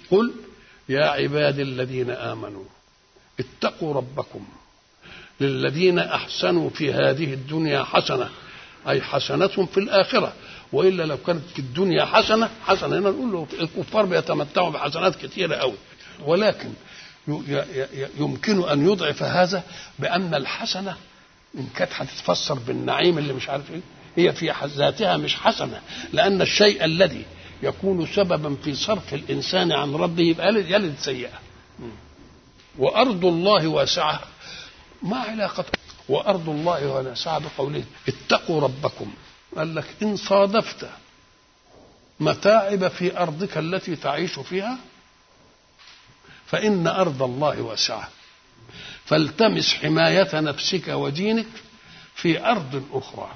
قل يا عبادي الذين آمنوا اتقوا ربكم للذين أحسنوا في هذه الدنيا حسنة أي حسنة في الآخرة وإلا لو كانت في الدنيا حسنة حسنة هنا نقول له الكفار بيتمتعوا بحسنات كثيرة أوي ولكن يمكن أن يضعف هذا بأن الحسنة إن كانت هتتفسر بالنعيم اللي مش عارف إيه هي في ذاتها مش حسنة لأن الشيء الذي يكون سببا في صرف الإنسان عن ربه يبقى يلد سيئة وأرض الله واسعة ما علاقة وأرض الله واسعة بقوله اتقوا ربكم قال لك إن صادفت متاعب في أرضك التي تعيش فيها فإن أرض الله واسعة فالتمس حماية نفسك ودينك في أرض أخرى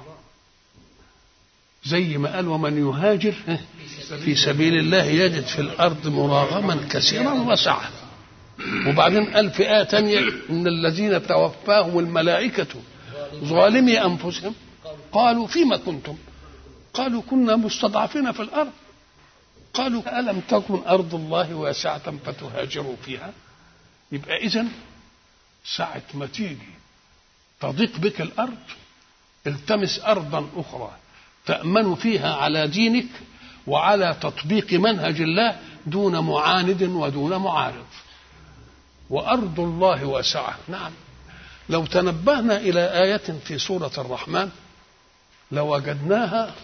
زي ما قال ومن يهاجر في سبيل الله يجد في الأرض مراغما كثيرا وسعة وبعدين قال في آية تانية إن الذين توفاهم الملائكة ظالمي أنفسهم قالوا فيما كنتم قالوا كنا مستضعفين في الأرض قالوا ألم تكن أرض الله واسعة فتهاجروا فيها يبقى إذن ساعة ما تيجي تضيق بك الأرض التمس أرضا أخرى تأمن فيها على دينك وعلى تطبيق منهج الله دون معاند ودون معارض وأرض الله واسعة نعم لو تنبهنا إلى آية في سورة الرحمن لوجدناها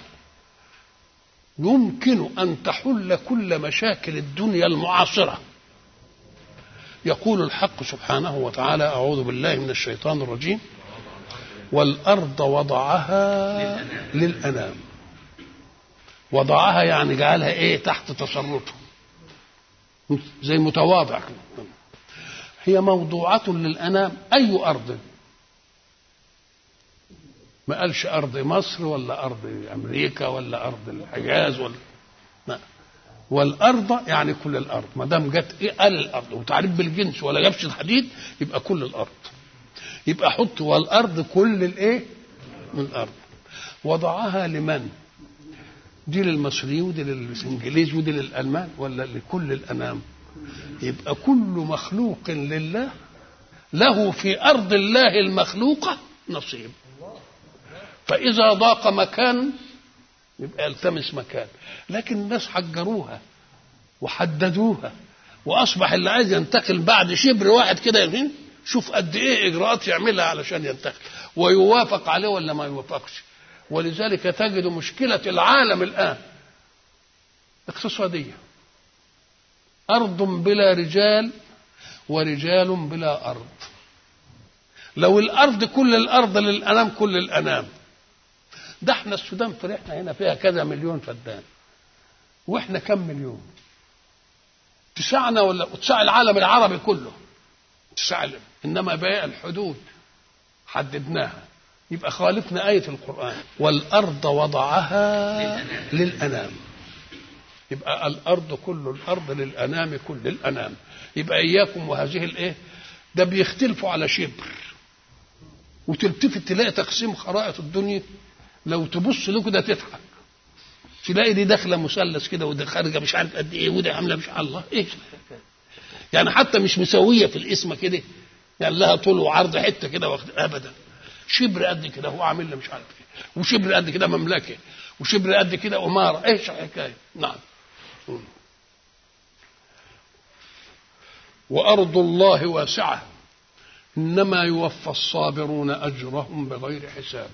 يمكن أن تحل كل مشاكل الدنيا المعاصرة يقول الحق سبحانه وتعالى أعوذ بالله من الشيطان الرجيم والأرض وضعها للأنام وضعها يعني جعلها إيه تحت تصرفه زي متواضع هي موضوعة للأنام أي أرض ما قالش أرض مصر ولا أرض أمريكا ولا أرض الحجاز ولا لا والأرض يعني كل الأرض ما دام جت إيه قال الأرض وتعريف بالجنس ولا جابش الحديد يبقى كل الأرض يبقى حط والأرض كل الإيه من الأرض وضعها لمن دي للمصريين ودي للإنجليز ودي للألمان ولا لكل الأنام يبقى كل مخلوق لله له في أرض الله المخلوقة نصيب فإذا ضاق مكان يبقى التمس مكان لكن الناس حجروها وحددوها وأصبح اللي عايز ينتقل بعد شبر واحد كده يمين شوف قد إيه إجراءات يعملها علشان ينتقل ويوافق عليه ولا ما يوافقش ولذلك تجد مشكلة العالم الآن اقتصادية أرض بلا رجال ورجال بلا أرض لو الأرض كل الأرض للأنام كل الأنام ده احنا السودان فرحنا هنا فيها كذا مليون فدان واحنا كم مليون تسعنا ولا تسع العالم العربي كله تسع انما باقي الحدود حددناها يبقى خالفنا آية القرآن والأرض وضعها للأنام يبقى الأرض كل الأرض للأنام كل الأنام يبقى إياكم وهذه الإيه ده بيختلفوا على شبر وتلتفت تلاقي تقسيم خرائط الدنيا لو تبص له كده تضحك تلاقي دي داخله مثلث كده وده خارجه مش عارف قد ايه وده عامله مش الله ايه يعني حتى مش مسويه في الاسم كده يعني لها طول وعرض حته كده واخد ابدا شبر قد كده هو عامل له مش عارف ايه وشبر قد كده مملكه وشبر قد كده اماره ايش الحكايه نعم وارض الله واسعه انما يوفى الصابرون اجرهم بغير حساب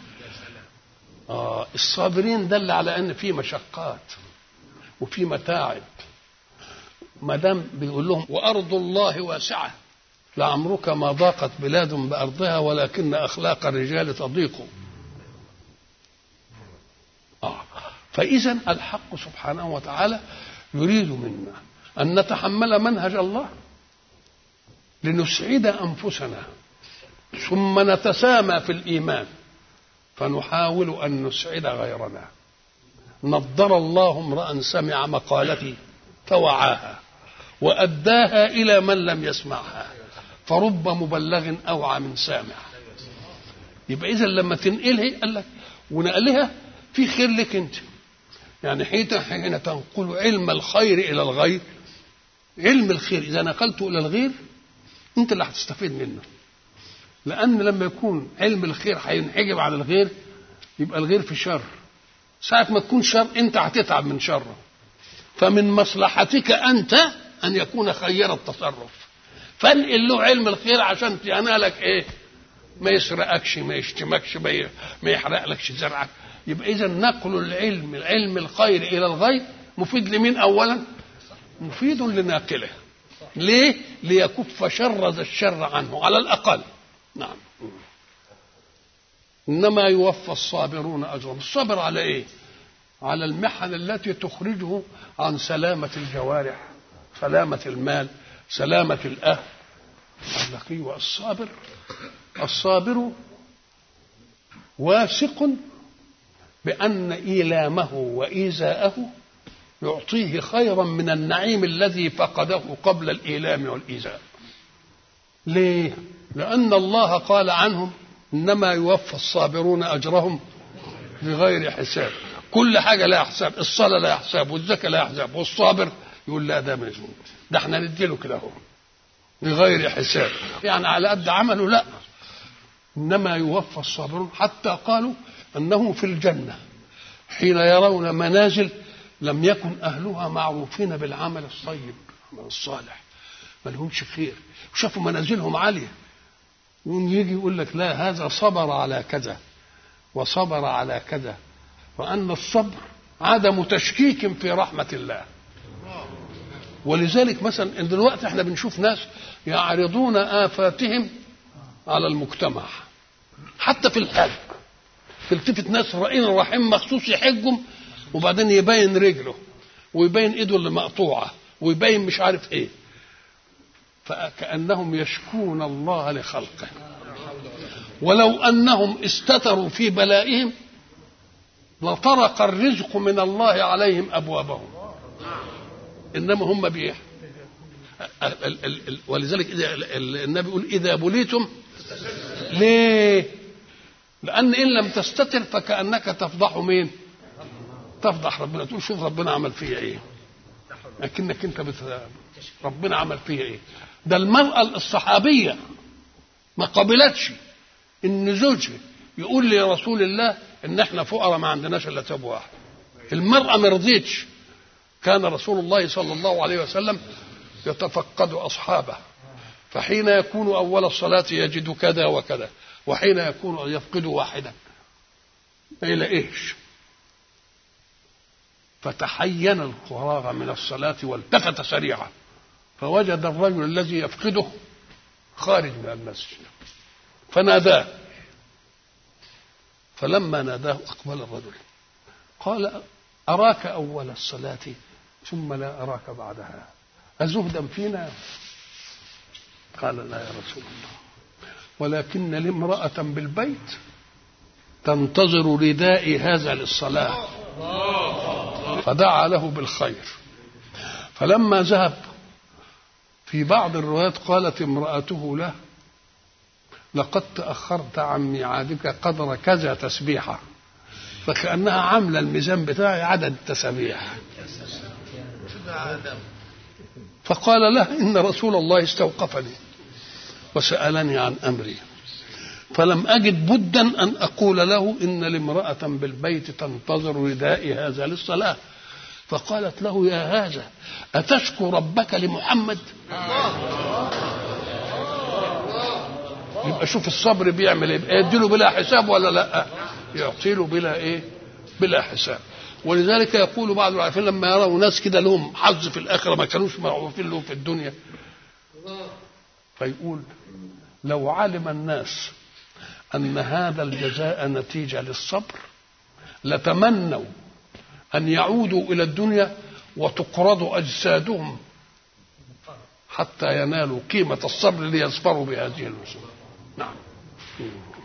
آه الصابرين دل على ان في مشقات وفي متاعب ما دام بيقول لهم وارض الله واسعه لعمرك ما ضاقت بلاد بارضها ولكن اخلاق الرجال تضيق آه. فاذا الحق سبحانه وتعالى يريد منا ان نتحمل منهج الله لنسعد انفسنا ثم نتسامى في الايمان فنحاول ان نسعد غيرنا نضر الله امرا سمع مقالتي فوعاها واداها الى من لم يسمعها فرب مبلغ اوعى من سامع يبقى اذا لما تنقلها قال لك ونقلها في خير لك انت يعني حين حين تنقل علم الخير الى الغير علم الخير اذا نقلته الى الغير انت اللي هتستفيد منه لان لما يكون علم الخير هينحجب عن الغير يبقى الغير في شر ساعة ما تكون شر انت هتتعب من شره فمن مصلحتك انت ان يكون خير التصرف فانقل له علم الخير عشان ينالك ايه ما يسرقكش ما يشتمكش ما ما يحرقلكش زرعك يبقى اذا نقل العلم العلم الخير الى الغير مفيد لمين اولا مفيد لناقله ليه ليكف شر ذا الشر عنه على الاقل نعم انما يوفى الصابرون اجرهم الصبر على ايه على المحن التي تخرجه عن سلامه الجوارح سلامه المال سلامه الاهل النقي والصابر الصابر واثق بأن إيلامه وإيذاءه يعطيه خيرا من النعيم الذي فقده قبل الإيلام والإيذاء ليه؟ لأن الله قال عنهم إنما يوفى الصابرون أجرهم بغير حساب كل حاجة لها حساب الصلاة لها حساب والزكاة لها حساب والصابر يقول لا ده مجنون ده احنا نديله كده هو بغير حساب يعني على قد عمله لا انما يوفى الصابرون حتى قالوا انه في الجنه حين يرون منازل لم يكن اهلها معروفين بالعمل الطيب الصالح ما لهمش خير شافوا منازلهم عاليه يجي يقول لك لا هذا صبر على كذا وصبر على كذا وان الصبر عدم تشكيك في رحمه الله ولذلك مثلا دلوقتي احنا بنشوف ناس يعرضون آفاتهم على المجتمع حتى في الحج تلتفت ناس رأينا رايحين مخصوص يحجهم وبعدين يبين رجله ويبين ايده اللي مقطوعه ويبين مش عارف ايه فكأنهم يشكون الله لخلقه ولو أنهم استتروا في بلائهم لطرق الرزق من الله عليهم أبوابهم إنما هم بيه ولذلك النبي يقول إذا بليتم ليه لأن إن لم تستتر فكأنك تفضح مين تفضح ربنا تقول شوف ربنا عمل فيا إيه لكنك أنت بت... ربنا عمل فيا إيه ده المرأة الصحابية ما قبلتش ان زوجها يقول لرسول الله ان احنا فقراء ما عندناش الا ثوب واحد المرأة ما رضيتش كان رسول الله صلى الله عليه وسلم يتفقد أصحابه فحين يكون أول الصلاة يجد كذا وكذا وحين يكون يفقد واحدا ما يلاقيش فتحين الفراغ من الصلاة والتفت سريعا فوجد الرجل الذي يفقده خارج من المسجد فناداه فلما ناداه أقبل الرجل قال أراك أول الصلاة ثم لا أراك بعدها أزهدا فينا قال لا يا رسول الله ولكن لي امرأة بالبيت تنتظر ردائي هذا للصلاة فدعا له بالخير فلما ذهب في بعض الروايات قالت امرأته له لقد تأخرت عن ميعادك قدر كذا تسبيحة فكأنها عاملة الميزان بتاعي عدد التسابيح فقال له إن رسول الله استوقفني وسألني عن أمري فلم أجد بدا أن أقول له إن لامرأة بالبيت تنتظر ردائي هذا للصلاة فقالت له يا هذا أتشكو ربك لمحمد يبقى شوف الصبر بيعمل ايه يديله بلا حساب ولا لا يعطي له بلا ايه بلا حساب ولذلك يقول بعض العارفين لما يروا ناس كده لهم حظ في الاخره ما كانوش معروفين لهم في الدنيا فيقول لو علم الناس ان هذا الجزاء نتيجه للصبر لتمنوا ان يعودوا الى الدنيا وتقرض اجسادهم حتى ينالوا قيمه الصبر ليظفروا بهذه الوسيله نعم